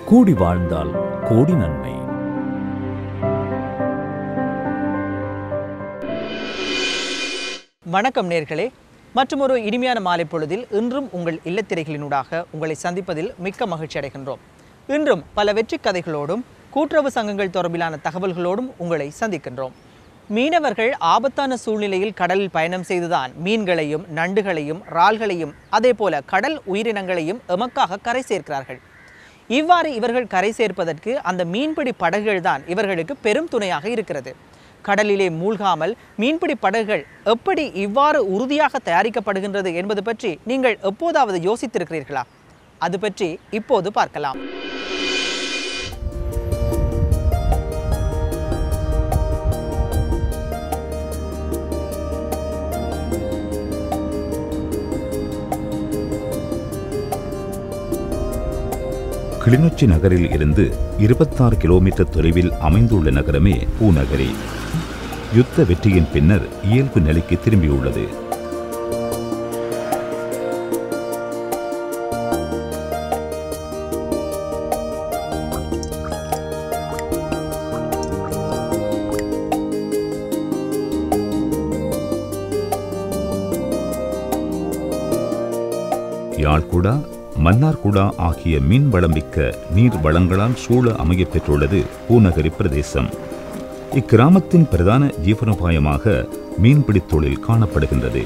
கூடி வாழ்ந்தால் கோடி நன்மை வணக்கம் நேர்களே மற்றும் ஒரு இனிமையான மாலை பொழுதில் இன்றும் உங்கள் இல்லத்திரைகளினூடாக உங்களை சந்திப்பதில் மிக்க மகிழ்ச்சி அடைகின்றோம் இன்றும் பல வெற்றி கதைகளோடும் கூட்டுறவு சங்கங்கள் தொடர்பிலான தகவல்களோடும் உங்களை சந்திக்கின்றோம் மீனவர்கள் ஆபத்தான சூழ்நிலையில் கடலில் பயணம் செய்துதான் மீன்களையும் நண்டுகளையும் இறால்களையும் அதேபோல கடல் உயிரினங்களையும் எமக்காக கரை சேர்க்கிறார்கள் இவ்வாறு இவர்கள் கரை சேர்ப்பதற்கு அந்த மீன்பிடி படகுகள் தான் இவர்களுக்கு பெரும் துணையாக இருக்கிறது கடலிலே மூழ்காமல் மீன்பிடி படகுகள் எப்படி இவ்வாறு உறுதியாக தயாரிக்கப்படுகின்றது என்பது பற்றி நீங்கள் எப்போதாவது யோசித்திருக்கிறீர்களா அது பற்றி இப்போது பார்க்கலாம் கிளிநொச்சி நகரில் இருந்து இருபத்தாறு கிலோமீட்டர் தொலைவில் அமைந்துள்ள நகரமே பூநகரி யுத்த வெற்றியின் பின்னர் இயல்பு நிலைக்கு திரும்பியுள்ளது யாழ்குடா மன்னார்குடா ஆகிய மீன் வளமிக்க நீர் வளங்களால் சூழ அமையப் பெற்றுள்ளது பூநகரி பிரதேசம் இக்கிராமத்தின் பிரதான ஜீவனோபாயமாக மீன்பிடித் தொழில் காணப்படுகின்றது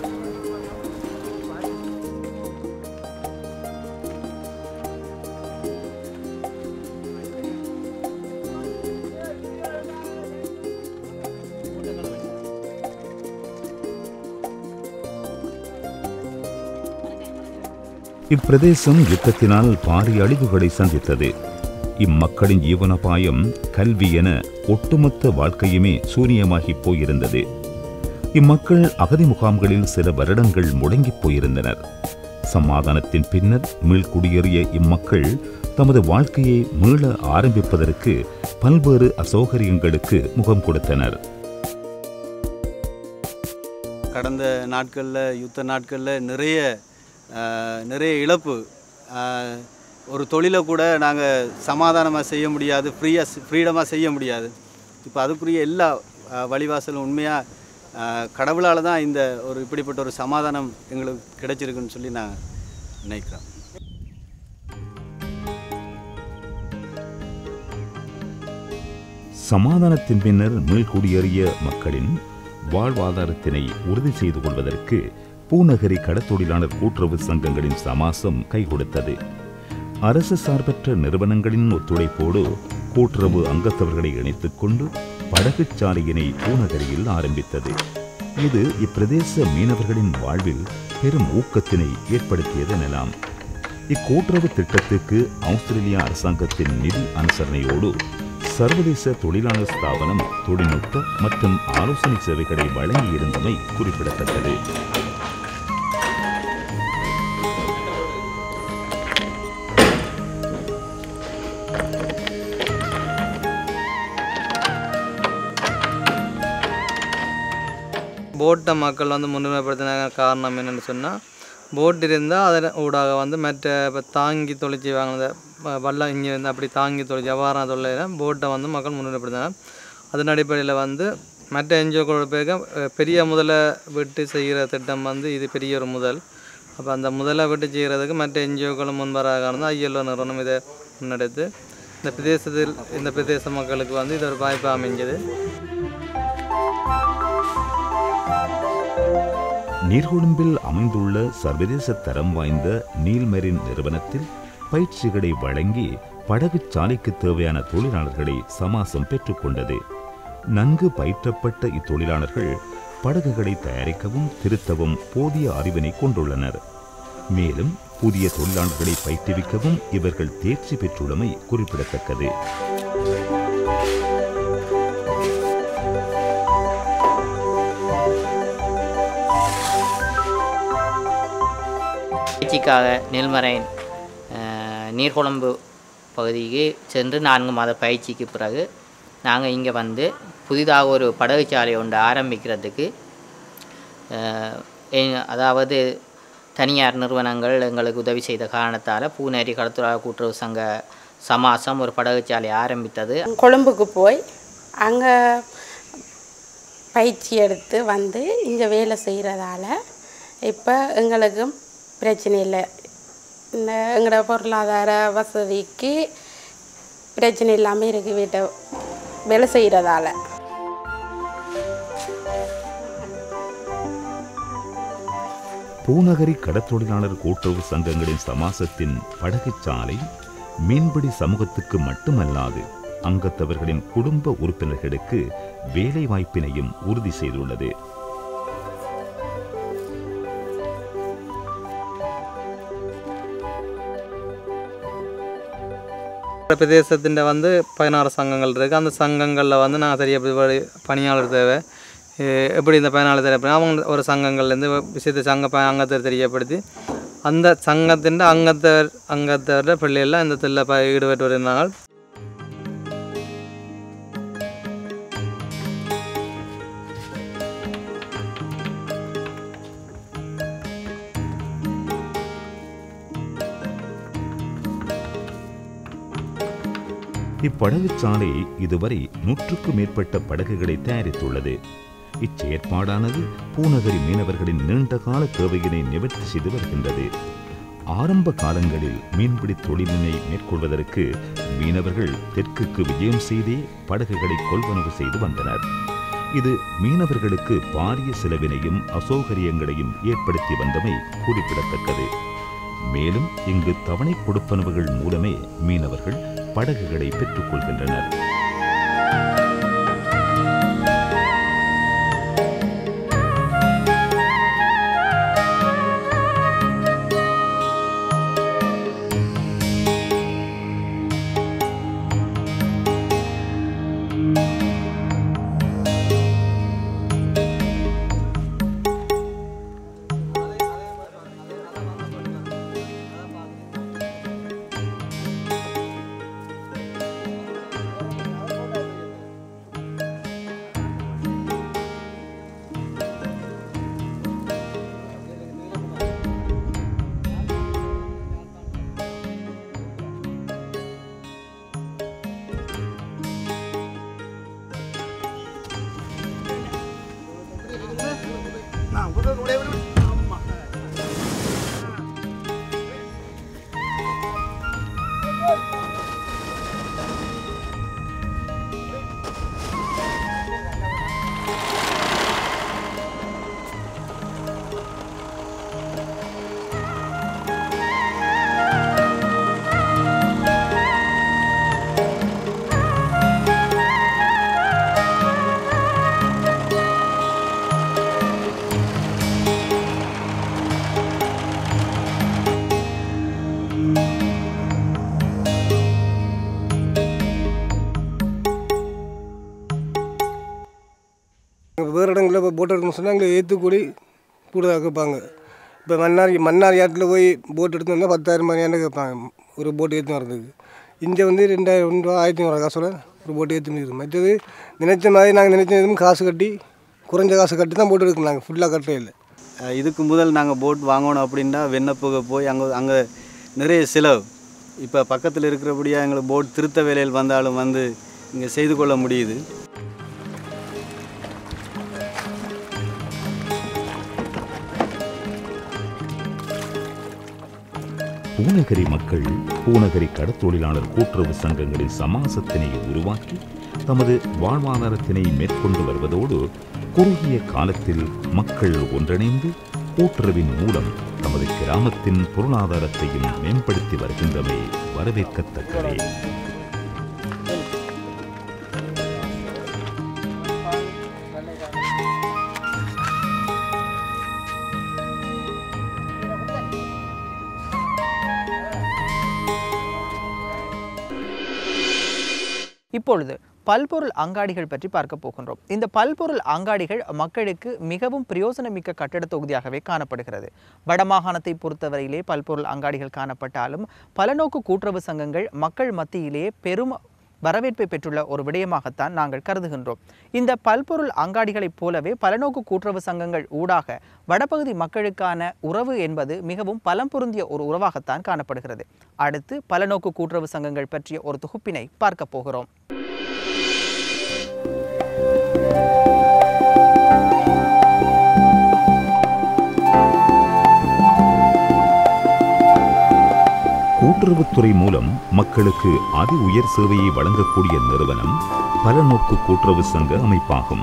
இப்பிரதேசம் யுத்தத்தினால் பாரிய அழிவுகளை சந்தித்தது இம்மக்களின் ஜீவனோபாயம் கல்வி என ஒட்டுமொத்த வாழ்க்கையுமே சூனியமாகி போயிருந்தது இம்மக்கள் அகதி முகாம்களில் சில வருடங்கள் முடங்கிப் போயிருந்தனர் சமாதானத்தின் பின்னர் மீள்குடியேறிய இம்மக்கள் தமது வாழ்க்கையை மீள ஆரம்பிப்பதற்கு பல்வேறு அசௌகரியங்களுக்கு முகம் கொடுத்தனர் கடந்த நாட்களில் யுத்த நாட்களில் நிறைய ஆஹ், நிறைய இழப்பு ஆஹ், ஒரு தொழிலை கூட நாங்கள் சமாதானமாக செய்ய முடியாது ஃப்ரீயாக ஃப்ரீடமாக செய்ய முடியாது இப்போ அதுக்குரிய எல்லா ஆஹ், வழிவாசலும் உண்மையாக கடவுளால் தான் இந்த ஒரு இப்படிப்பட்ட ஒரு சமாதானம் எங்களுக்கு கிடைச்சிருக்குன்னு சொல்லி நான் நினைக்கிறேன் சமாதானத்தின் பின்னர் மீள்குடியேறிய மக்களின் வாழ்வாதாரத்தினை உறுதி செய்து கொள்வதற்கு பூநகரி கடத்தொழிலாளர் கூட்டுறவு சங்கங்களின் சமாசம் கை கொடுத்தது அரசு சார்பற்ற நிறுவனங்களின் ஒத்துழைப்போடு கூட்டுறவு அங்கத்தவர்களை இணைத்துக் கொண்டு படகுச் சாலையினை பூநகரியில் ஆரம்பித்தது இது இப்பிரதேச மீனவர்களின் வாழ்வில் பெரும் ஊக்கத்தினை ஏற்படுத்தியது எனலாம் இக்கூட்டுறவு திட்டத்துக்கு ஆஸ்திரேலியா அரசாங்கத்தின் நிதி அனுசரணையோடு சர்வதேச தொழிலாளர் ஸ்தாபனம் தொழில்நுட்ப மற்றும் ஆலோசனை சேவைகளை வழங்கியிருந்தமை குறிப்பிடத்தக்கது போட்டை மக்கள் வந்து முன்னுரிமைப்படுத்தின காரணம் என்னென்னு சொன்னால் போட் இருந்தால் அதில் ஊடாக வந்து மற்ற இப்போ தாங்கி தொழிற்சி வாங்கினத வல்லம் இங்கே வந்து அப்படி தாங்கி தொழிற்சி அவ்வாறான தொழிலில் போட்டை வந்து மக்கள் முன்னுரிமைப்படுத்தினாங்க அதன் அடிப்படையில் வந்து மற்ற என்ஜிஓக்களோட பேருக்கு அஹ், பெரிய முதலை விட்டு செய்கிற திட்டம் வந்து இது பெரிய ஒரு முதல் அப்போ அந்த முதலை விட்டு செய்கிறதுக்கு மற்ற என்ஜிஓக்களும் முன்வராக இருந்தால் ஐஎல்ஓ நிறுவனம் இதை முன்னெடுத்து இந்த பிரதேசத்தில் இந்த பிரதேச மக்களுக்கு வந்து இது ஒரு வாய்ப்பாக அமைஞ்சது நீர்கொழும்பில் அமைந்துள்ள சர்வதேச தரம் வாய்ந்த நீல்மெரின் நிறுவனத்தில் பயிற்சிகளை வழங்கி படகுச் சாலைக்கு தேவையான தொழிலாளர்களை சமாசம் பெற்றுக்கொண்டது நன்கு பயிற்றப்பட்ட இத்தொழிலாளர்கள் படகுகளை தயாரிக்கவும் திருத்தவும் போதிய அறிவினை கொண்டுள்ளனர் மேலும் புதிய தொழிலாளர்களை பயிற்றுவிக்கவும் இவர்கள் தேர்ச்சி பெற்றுள்ளமை குறிப்பிடத்தக்கது பயிற்சிக்காக நெல்மரைன் அஹ், நீர்கொழும்பு பகுதிக்கு சென்று நான்கு மாத பயிற்சிக்கு பிறகு நாங்கள் இங்கே வந்து புதிதாக ஒரு படகுச்சாலை ஒன்று ஆரம்பிக்கிறதுக்கு அஹ், எ- அதாவது தனியார் நிறுவனங்கள் எங்களுக்கு உதவி செய்த காரணத்தால் பூநேரி கடத்தொழிலாளர் கூட்டுறவு சங்க சமாசம் ஒரு படகுச்சாலை ஆரம்பித்தது கொழும்புக்கு போய் அங்கே பயிற்சி எடுத்து வந்து இங்கே வேலை செய்கிறதால இப்போ எங்களுக்கும் பிரச்சனை இல்லை இந்த எங்களோட பொருளாதார வசதிக்கு பிரச்சனை இல்லாமல் இருக்குது வீட்டை வேலை செய்கிறதால பூநகரி கடற்தொழிலாளர் கூட்டுறவு சங்கங்களின் சமாசத்தின் படகுச்சாலை மீன்பிடி சமூகத்துக்கு மட்டுமல்லாது அங்கத்தவர்களின் குடும்ப உறுப்பினர்களுக்கு வேலை வாய்ப்பினையும் உறுதி செய்துள்ளது பிரதேசத்தின் வந்து பதினாறு சங்கங்கள் இருக்குது அந்த சங்கங்களில் வந்து நாங்கள் தெரிய பணியாளர் தேவை எ- எப்படி இந்த பயனாளர் தேவை அப்படின்னா அவங்க ஒரு சங்கங்கள்லேருந்து விஷயத்தை சங்க ப அங்கத்தை தெரியப்படுத்தி அந்த சங்கத்தின் அங்கத்தவர் அங்கத்தவர பிள்ளைகள்லாம் இந்த தில்ல ப ஈடுபட்டு வருகிறார்கள் இப்படகுச்சாலை இதுவரை நூற்றுக்கும் மேற்பட்ட படகுகளை தயாரித்துள்ளது இச்செயற்பாடானது பூநகரி மீனவர்களின் நீண்டகால தேவையினை நிவர்த்தி செய்து வருகின்றது ஆரம்ப காலங்களில் மீன்பிடி தொழிலினை மேற்கொள்வதற்கு மீனவர்கள் தெற்குக்கு விஜயம் செய்தே படகுகளை கொள்வனவு செய்து வந்தனர் இது மீனவர்களுக்கு பாரிய செலவினையும் அசௌகரியங்களையும் ஏற்படுத்தி வந்தமை குறிப்பிடத்தக்கது மேலும் இங்கு தவணை கொடுப்பனவுகள் மூலமே மீனவர்கள் படகுகளை பெற்றுக் கொள்கின்றனர் வேறு இடங்களில் இப்போ போட் எடுக்கணும்னு சொன்னால் அங்கே ஏற்றுக்கூலி கூடுதலாக கேட்பாங்க இப்போ மன்னார் மன்னார் ஏட்டில் போய் போட் எடுத்து வந்தால் பத்தாயிரம் மணியாண்டு கேட்பாங்க ஒரு போட் ஏற்றி வர்றதுக்கு இங்கே வந்து ரெண்டாயிரம் ரூபா ஆயிரத்தி ஐநூறு காசோட ஒரு போட் ஏற்றி முடியுது மற்றது நினைச்ச மாதிரி நாங்கள் நினைச்ச எதுவும் காசு கட்டி குறைஞ்ச காசு கட்டி தான் போட் எடுக்கணும் நாங்கள் ஃபுல்லாக கட்டவே இல்லை அஹ் இதுக்கு முதல் நாங்கள் போட் வாங்கணும் அப்படின்னா வெண்ணப்புக போய் அங்கே அங்கே நிறைய செலவு இப்போ பக்கத்தில் இருக்கிறபடியாக எங்களுக்கு போட் திருத்த வேலையில் வந்தாலும் வந்து இங்கே செய்து கொள்ள முடியுது பூநகரி மக்கள் பூநகரி கடற்தொழிலாளர் கூட்டுறவு சங்கங்களின் சமாசத்தினை உருவாக்கி தமது வாழ்வாதாரத்தினை மேற்கொண்டு வருவதோடு குறுகிய காலத்தில் மக்கள் ஒன்றிணைந்து கூட்டுறவின் மூலம் தமது கிராமத்தின் பொருளாதாரத்தையும் மேம்படுத்தி வருகின்றமை வரவேற்கத்தக்கதே இப்பொழுது பல்பொருள் அங்காடிகள் பற்றி பார்க்க போகின்றோம் இந்த பல்பொருள் அங்காடிகள் மக்களுக்கு மிகவும் பிரயோசனமிக்க கட்டட தொகுதியாகவே காணப்படுகிறது வடமாகாணத்தை பொறுத்தவரையிலே பல்பொருள் அங்காடிகள் காணப்பட்டாலும் பலநோக்கு கூட்டுறவு சங்கங்கள் மக்கள் மத்தியிலே பெரும் வரவேற்பை பெற்றுள்ள ஒரு விடயமாகத்தான் நாங்கள் கருதுகின்றோம் இந்த பல்பொருள் அங்காடிகளைப் போலவே பலநோக்கு கூட்டுறவு சங்கங்கள் ஊடாக வடபகுதி மக்களுக்கான உறவு என்பது மிகவும் பலம் பொருந்திய ஒரு உறவாகத்தான் காணப்படுகிறது அடுத்து பலநோக்கு கூட்டுறவு சங்கங்கள் பற்றிய ஒரு தொகுப்பினை பார்க்க போகிறோம் கூட்டுறவுத்துறை மூலம் மக்களுக்கு அதி உயர் சேவையை வழங்கக்கூடிய நிறுவனம் பலநோக்கு கூட்டுறவு சங்க அமைப்பாகும்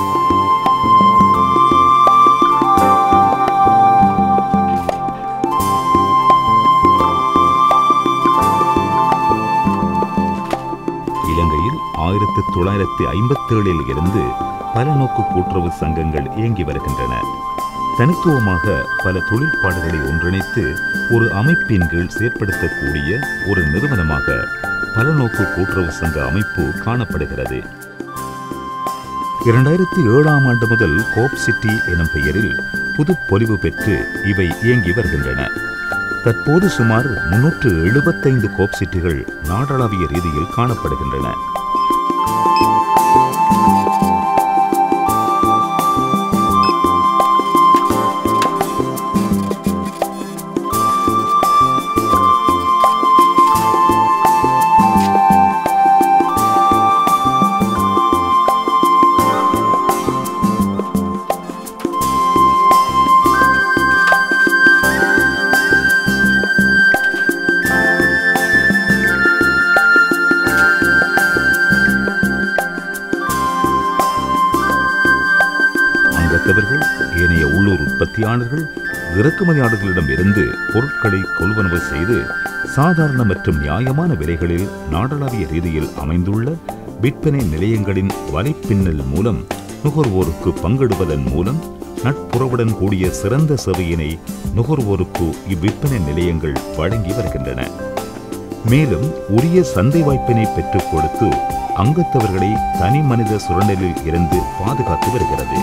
இலங்கையில் ஆயிரத்தி தொள்ளாயிரத்தி ஐம்பத்தேழில் இருந்து பலநோக்கு கூட்டுறவு சங்கங்கள் இயங்கி வருகின்றன தனித்துவமாக பல தொழிற்பாடுகளை ஒன்றிணைத்து ஒரு அமைப்பின் கீழ் செயற்படுத்தக்கூடிய ஒரு நிறுவனமாக பலநோக்கு கூட்டுறவு சங்க அமைப்பு காணப்படுகிறது இரண்டாயிரத்தி ஏழாம் ஆண்டு முதல் கோப் சிட்டி எனும் பெயரில் புது பொலிவு பெற்று இவை இயங்கி வருகின்றன தற்போது சுமார் முன்னூற்று எழுபத்தைந்து கோப் சிட்டிகள் நாடளாவிய ரீதியில் காணப்படுகின்றன அங்கத்தவர்கள் ஏனைய உள்ளூர் உற்பத்தியாளர்கள் இறக்குமதியாளர்களிடம் இருந்து பொருட்களை கொள்வனவு செய்து சாதாரண மற்றும் நியாயமான விலைகளில் நாடளாவிய ரீதியில் அமைந்துள்ள விற்பனை நிலையங்களின் வலைப்பின்னல் மூலம் நுகர்வோருக்கு பங்கிடுவதன் மூலம் நட்புறவுடன் கூடிய சிறந்த சேவையினை நுகர்வோருக்கு இவ்விற்பனை நிலையங்கள் வழங்கி வருகின்றன மேலும் உரிய சந்தை வாய்ப்பினை பெற்றுக் கொடுத்து அங்கத்தவர்களை தனி மனித சுரண்டலில் இருந்து பாதுகாத்து வருகிறது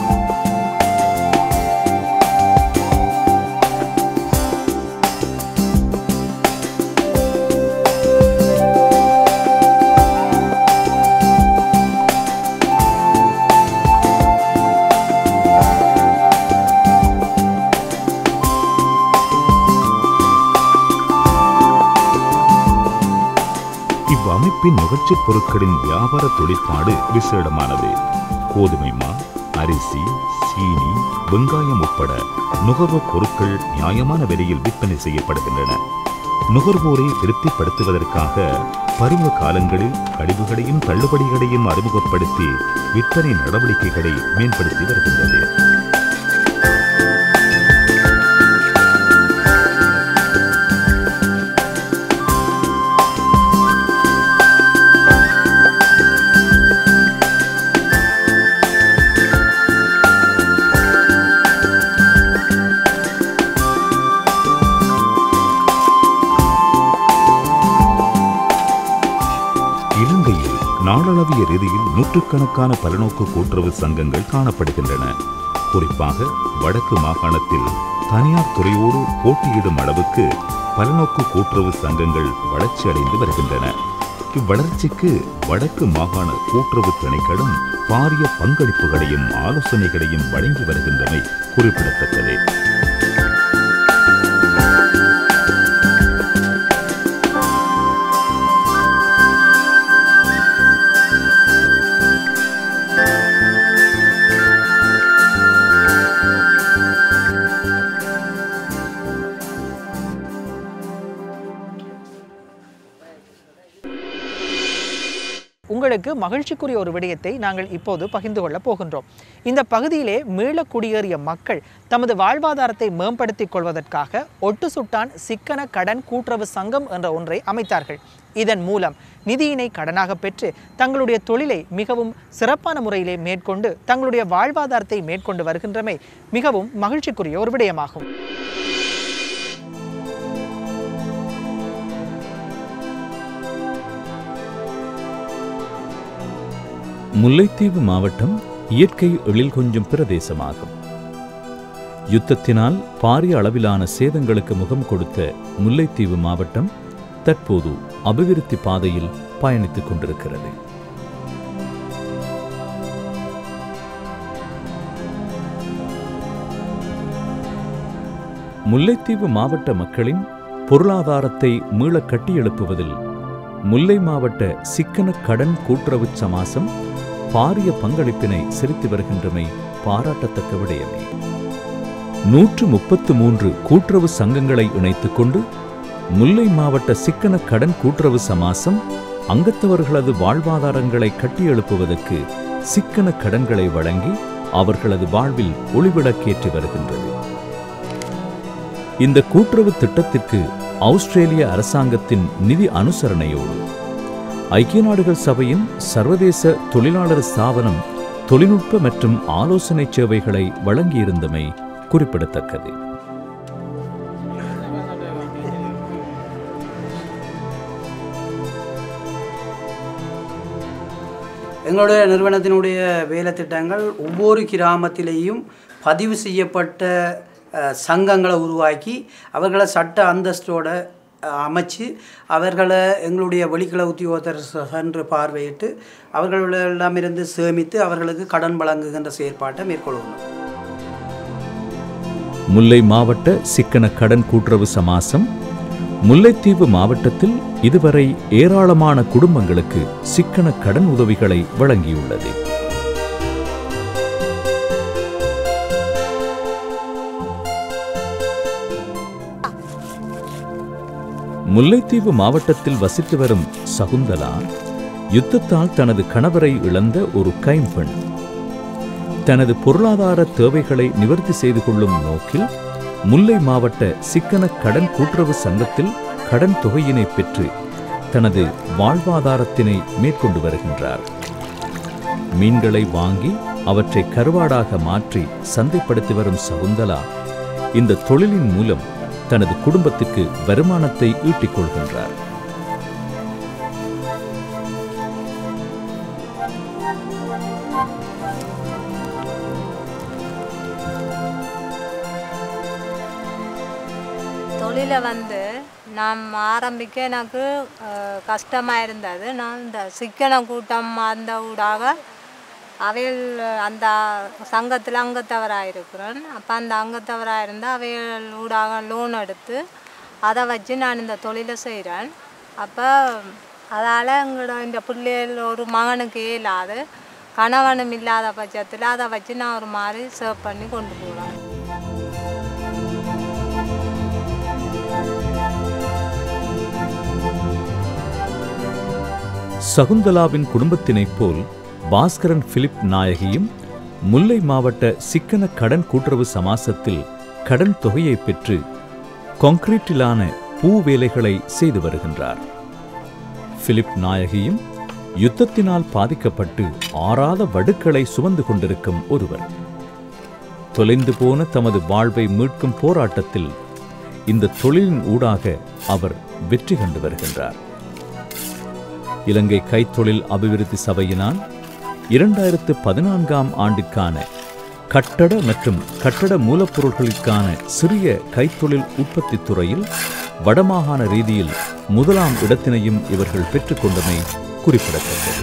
இவ்வமைப்பின் நுகர்ச்சிப் பொருட்களின் வியாபார தொழிற்பாடு விசேடமானது கோதுமை மா அரிசி சீனி வெங்காயம் உட்பட நுகர்வோர் பொருட்கள் நியாயமான விலையில் விற்பனை செய்யப்படுகின்றன நுகர்வோரை திருப்திப்படுத்துவதற்காக பருவ காலங்களில் கழிவுகளையும் தள்ளுபடிகளையும் அறிமுகப்படுத்தி விற்பனை நடவடிக்கைகளை மேம்படுத்தி வருகின்றது இலங்கையில் நாளளவிய ரீதியில் நூற்றுக்கணக்கான பலநோக்கு கூட்டுறவு சங்கங்கள் காணப்படுகின்றன குறிப்பாக வடக்கு மாகாணத்தில் தனியார் துறையோடு போட்டியிடும் அளவுக்கு பலநோக்கு கூட்டுறவு சங்கங்கள் வளர்ச்சி அடைந்து வருகின்றன இவ்வளர்ச்சிக்கு வடக்கு மாகாண கூட்டுறவு திணைக்களம் பாரிய பங்களிப்புகளையும் ஆலோசனைகளையும் வழங்கி வருகின்றமை குறிப்பிடத்தக்கது உங்களுக்கு மகிழ்ச்சிக்குரிய ஒரு விடயத்தை நாங்கள் இப்போது பகிர்ந்து கொள்ளப் போகின்றோம் இந்த பகுதியிலே மீள குடியேறிய மக்கள் தமது வாழ்வாதாரத்தை மேம்படுத்திக் கொள்வதற்காக ஒட்டு சுட்டான் சிக்கன கடன் கூட்டுறவு சங்கம் என்ற ஒன்றை அமைத்தார்கள் இதன் மூலம் நிதியினை கடனாக பெற்று தங்களுடைய தொழிலை மிகவும் சிறப்பான முறையிலே மேற்கொண்டு தங்களுடைய வாழ்வாதாரத்தை மேற்கொண்டு வருகின்றமை மிகவும் மகிழ்ச்சிக்குரிய ஒரு விடயமாகும் முல்லைத்தீவு மாவட்டம் இயற்கை எழில் கொஞ்சம் பிரதேசமாகும் யுத்தத்தினால் பாரிய அளவிலான சேதங்களுக்கு முகம் கொடுத்த முல்லைத்தீவு மாவட்டம் தற்போது அபிவிருத்தி பாதையில் பயணித்துக் கொண்டிருக்கிறது முல்லைத்தீவு மாவட்ட மக்களின் பொருளாதாரத்தை மீள கட்டியெழுப்புவதில் முல்லை மாவட்ட சிக்கன கடன் கூட்டுறவு சமாசம் பாரிய பங்களிப்பினை செலுத்தி வருகின்றமை பாராட்டத்தக்க விடயமே நூற்று முப்பத்து மூன்று கூட்டுறவு சங்கங்களை இணைத்துக் கொண்டு முல்லை மாவட்ட சிக்கன கடன் கூட்டுறவு சமாசம் அங்கத்தவர்களது வாழ்வாதாரங்களை கட்டியெழுப்புவதற்கு சிக்கன கடன்களை வழங்கி அவர்களது வாழ்வில் ஒளிவிளக்கேற்றி வருகின்றது இந்த கூட்டுறவு திட்டத்திற்கு ஆஸ்திரேலிய அரசாங்கத்தின் நிதி அனுசரணையோடு ஐக்கிய நாடுகள் சபையின் சர்வதேச தொழிலாளர் ஸ்தாபனம் தொழில்நுட்ப மற்றும் ஆலோசனை சேவைகளை வழங்கியிருந்தமை குறிப்பிடத்தக்கது எங்களுடைய நிறுவனத்தினுடைய வேலை திட்டங்கள் ஒவ்வொரு கிராமத்திலேயும் பதிவு செய்யப்பட்ட அஹ், சங்கங்களை உருவாக்கி அவர்களை சட்ட அந்தஸ்தோட அஹ், அமைச்சு அவர்களை எங்களுடைய வெளிக்கள உத்தியோகத்தர் செ- சென்று பார்வையிட்டு அவர்களிடமிருந்து சேமித்து அவர்களுக்கு கடன் வழங்குகின்ற செயற்பாட்டை மேற்கொள்ளணும் முல்லை மாவட்ட சிக்கன கடன் கூட்டுறவு சமாசம் முல்லைத்தீவு மாவட்டத்தில் இதுவரை ஏராளமான குடும்பங்களுக்கு சிக்கன கடன் உதவிகளை வழங்கியுள்ளது முல்லைத்தீவு மாவட்டத்தில் வசித்து வரும் சகுந்தலா யுத்தத்தால் தனது கணவரை இழந்த ஒரு கைம்பெண் தனது பொருளாதார தேவைகளை நிவர்த்தி செய்து கொள்ளும் நோக்கில் முல்லை மாவட்ட சிக்கன கடன் கூட்டுறவு சங்கத்தில் கடன் தொகையினை பெற்று தனது வாழ்வாதாரத்தினை மேற்கொண்டு வருகின்றார் மீன்களை வாங்கி அவற்றை கருவாடாக மாற்றி சந்தைப்படுத்தி வரும் சகுந்தலா இந்த தொழிலின் மூலம் தனது குடும்பத்துக்கு வருமானத்தை ஈட்டிக் கொள்கின்றார் தொழிலை வந்து நான் ஆரம்பிக்க எனக்கு அஹ், கஷ்டமாக இருந்தது நான் இந்த சிக்கன கூட்டம் அந்த ஊடாக அவைகள் அந்த சங்கத்தில் அங்கத்தவராக இருக்கிறேன் அப்போ அந்த அங்கத்தவராக இருந்தால் அவைகள் ஊடாக லோன் எடுத்து அதை வச்சு நான் இந்த தொழிலை செய்கிறேன் அப்போ அதால் எங்களோட இந்த பிள்ளைகள் ஒரு மகனுக்கு இயலாது கணவனும் இல்லாத பட்சத்தில் அதை வச்சு நான் ஒரு மாதிரி சேவ் பண்ணி கொண்டு போவேன் சகுந்தலாவின் குடும்பத்தினைப் போல் பாஸ்கரன் பிலிப் நாயகியும் முல்லை மாவட்ட சிக்கன கடன் கூட்டுறவு சமாசத்தில் கடன் தொகையை பெற்று கான்கிரீட்டிலான பூ வேலைகளை செய்து வருகின்றார் பிலிப் நாயகியும் யுத்தத்தினால் பாதிக்கப்பட்டு ஆறாத வடுக்களை சுமந்து கொண்டிருக்கும் ஒருவர் தொலைந்து போன தமது வாழ்வை மீட்கும் போராட்டத்தில் இந்த தொழிலின் ஊடாக அவர் வெற்றி கண்டு வருகின்றார் இலங்கை கைத்தொழில் அபிவிருத்தி சபையினால் இரண்டாயிரத்து பதினான்காம் ஆண்டிற்கான கட்டட மற்றும் கட்டட மூலப்பொருட்களுக்கான சிறிய கைத்தொழில் உற்பத்தித் துறையில் வடமாகாண ரீதியில் முதலாம் இடத்தினையும் இவர்கள் பெற்றுக்கொண்டமை குறிப்பிடத்தக்கது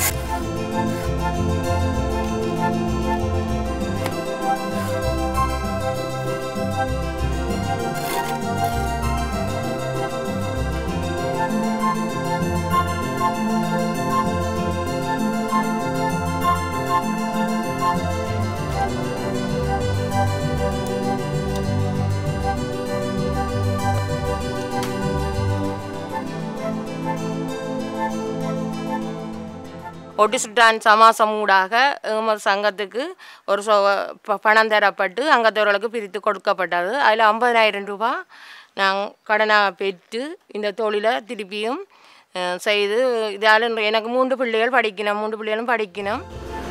ஒட்டிசுட்டான் சமாசம் ஊடாக எமது சங்கத்துக்கு ஒரு சொ ப- பணம் தரப்பட்டு அங்கத்தவர்களுக்கு பிரித்து கொடுக்கப்பட்டது அதில் ஐம்பதாயிரம் ரூபாய் நாங்கள் கடனாக பெற்று இந்த தொழிலை திருப்பியும் அஹ், செய்து இதால் எனக்கு மூன்று பிள்ளைகள் படிக்கணும் மூன்று பிள்ளைகளும் படிக்கணும்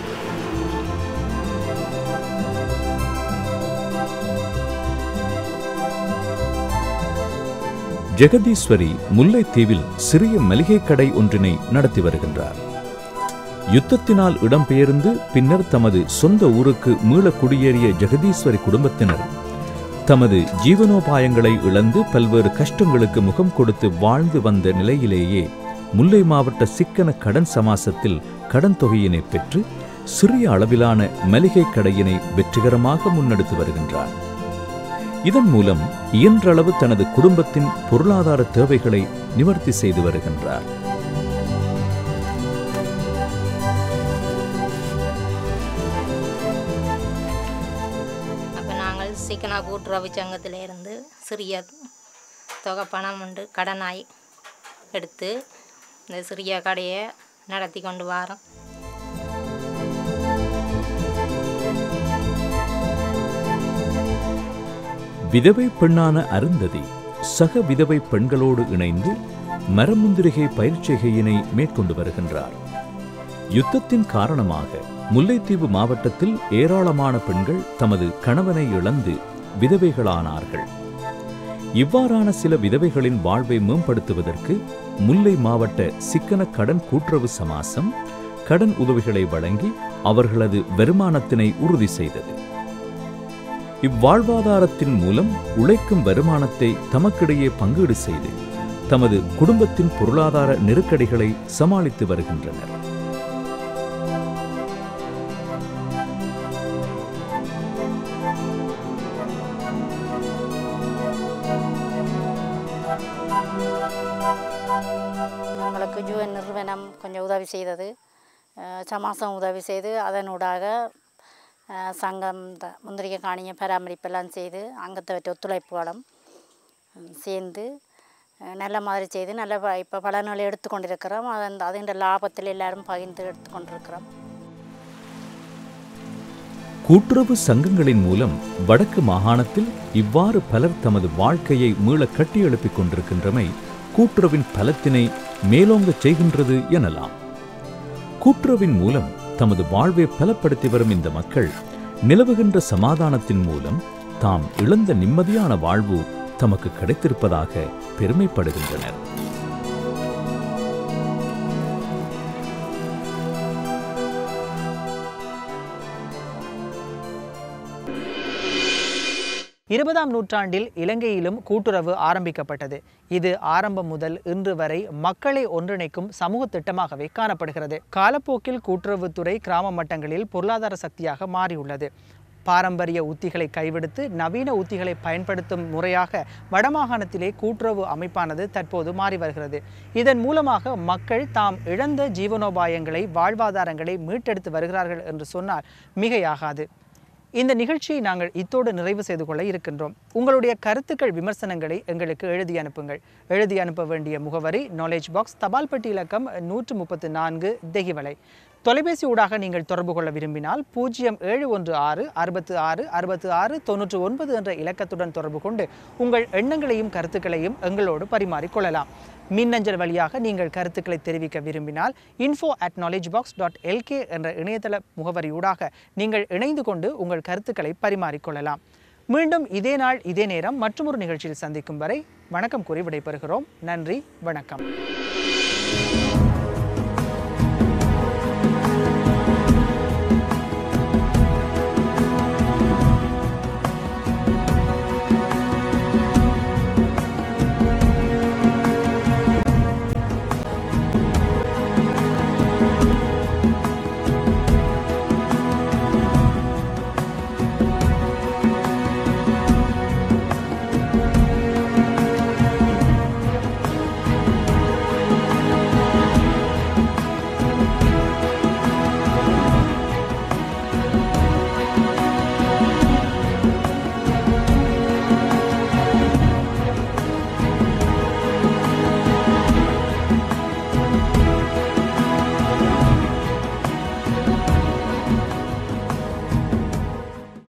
ஜெகதீஸ்வரி முல்லைத்தீவில் சிறிய மளிகை கடை ஒன்றினை நடத்தி வருகின்றார் யுத்தத்தினால் இடம்பெயர்ந்து பின்னர் தமது சொந்த ஊருக்கு மீள குடியேறிய ஜெகதீஸ்வரி குடும்பத்தினர் தமது ஜீவனோபாயங்களை இழந்து பல்வேறு கஷ்டங்களுக்கு முகம் கொடுத்து வாழ்ந்து வந்த நிலையிலேயே முல்லை மாவட்ட சிக்கன கடன் சமாசத்தில் கடன் தொகையினை பெற்று சிறிய அளவிலான மளிகை கடையினை வெற்றிகரமாக முன்னெடுத்து வருகின்றார் இதன் மூலம் இயன்றளவு தனது குடும்பத்தின் பொருளாதார தேவைகளை நிவர்த்தி செய்து வருகின்றார் அப்போ நாங்கள் சிக்கனா கூட்டுறவு சங்கத்தில் இருந்து சிறிய தொகை பணம் உண்டு கடனாய் எடுத்து இந்த சிறிய கடையை நடத்தி கொண்டு வரோம் விதவை பெண்ணான அருந்ததி சக விதவை பெண்களோடு இணைந்து மரமுந்திரிகை பயிற்சிகையினை மேற்கொண்டு வருகின்றார் யுத்தத்தின் காரணமாக முல்லைத்தீவு மாவட்டத்தில் ஏராளமான பெண்கள் தமது கணவனை இழந்து விதவைகளானார்கள் இவ்வாறான சில விதவைகளின் வாழ்வை மேம்படுத்துவதற்கு முல்லை மாவட்ட சிக்கன கடன் கூட்டுறவு சமாசம் கடன் உதவிகளை வழங்கி அவர்களது வருமானத்தினை உறுதி செய்தது இவ்வாழ்வாதாரத்தின் மூலம் உழைக்கும் வருமானத்தை தமக்கிடையே பங்கீடு செய்து தமது குடும்பத்தின் பொருளாதார நெருக்கடிகளை சமாளித்து வருகின்றனர் எங்களுக்கு ஜூஎன் நிறுவனம் கொஞ்சம் உதவி செய்தது அஹ் சமாசம் உதவி செய்து அதனூடாக அஹ் சங்கம் த- முந்திரிகை காணிய பராமரிப்பெல்லாம் செய்து அங்கத்தவற்ற ஒத்துழைப்புகளும் உம், சேர்ந்து அஹ் நல்ல மாதிரி செய்து நல்ல ப- இப்போ பலன்களை எடுத்துக்கொண்டிருக்கிறோம் அதன் அதன் லாபத்தில் எல்லாரும் பகிர்ந்து எடுத்துக்கொண்டிருக்கிறோம் கூட்டுறவு சங்கங்களின் மூலம் வடக்கு மாகாணத்தில் இவ்வாறு பலர் தமது வாழ்க்கையை மீள கட்டியெழுப்பிக் கொண்டிருக்கின்றமை கூட்டுறவின் பலத்தினை மேலோங்கச் செய்கின்றது எனலாம் கூட்டுறவின் மூலம் தமது வாழ்வை பலப்படுத்தி வரும் இந்த மக்கள் நிலவுகின்ற சமாதானத்தின் மூலம் தாம் இழந்த நிம்மதியான வாழ்வு தமக்கு கிடைத்திருப்பதாக பெருமைப்படுகின்றனர் இருபதாம் நூற்றாண்டில் இலங்கையிலும் கூட்டுறவு ஆரம்பிக்கப்பட்டது இது ஆரம்பம் முதல் இன்று வரை மக்களை ஒன்றிணைக்கும் சமூக திட்டமாகவே காணப்படுகிறது காலப்போக்கில் கூட்டுறவுத்துறை கிராம மட்டங்களில் பொருளாதார சக்தியாக மாறியுள்ளது பாரம்பரிய உத்திகளை கைவிடுத்து நவீன உத்திகளை பயன்படுத்தும் முறையாக வடமாகாணத்திலே கூட்டுறவு அமைப்பானது தற்போது மாறி வருகிறது இதன் மூலமாக மக்கள் தாம் இழந்த ஜீவனோபாயங்களை வாழ்வாதாரங்களை மீட்டெடுத்து வருகிறார்கள் என்று சொன்னால் மிகையாகாது இந்த நிகழ்ச்சியை நாங்கள் இத்தோடு நிறைவு செய்து கொள்ள இருக்கின்றோம் உங்களுடைய கருத்துக்கள் விமர்சனங்களை எங்களுக்கு எழுதி அனுப்புங்கள் எழுதி அனுப்ப வேண்டிய முகவரி நாலேஜ் பாக்ஸ் தபால் பெட்டி இலக்கம் நூற்று முப்பத்து நான்கு தெகிவலை தொலைபேசி ஊடாக நீங்கள் தொடர்பு கொள்ள விரும்பினால் பூஜ்ஜியம் ஏழு ஒன்று ஆறு அறுபத்து ஆறு அறுபத்து ஆறு தொண்ணூற்று ஒன்பது என்ற இலக்கத்துடன் தொடர்பு கொண்டு உங்கள் எண்ணங்களையும் கருத்துக்களையும் எங்களோடு பரிமாறிக்கொள்ளலாம் மின்னஞ்சல் வழியாக நீங்கள் கருத்துக்களை தெரிவிக்க விரும்பினால் info at knowledgebox dot LK என்ற இணையதள முகவரியூடாக நீங்கள் இணைந்து கொண்டு உங்கள் கருத்துக்களை பரிமாறிக்கொள்ளலாம் மீண்டும் இதே நாள் இதே நேரம் மற்றொரு நிகழ்ச்சியில் சந்திக்கும் வரை வணக்கம் கூறி விடைபெறுகிறோம் நன்றி வணக்கம்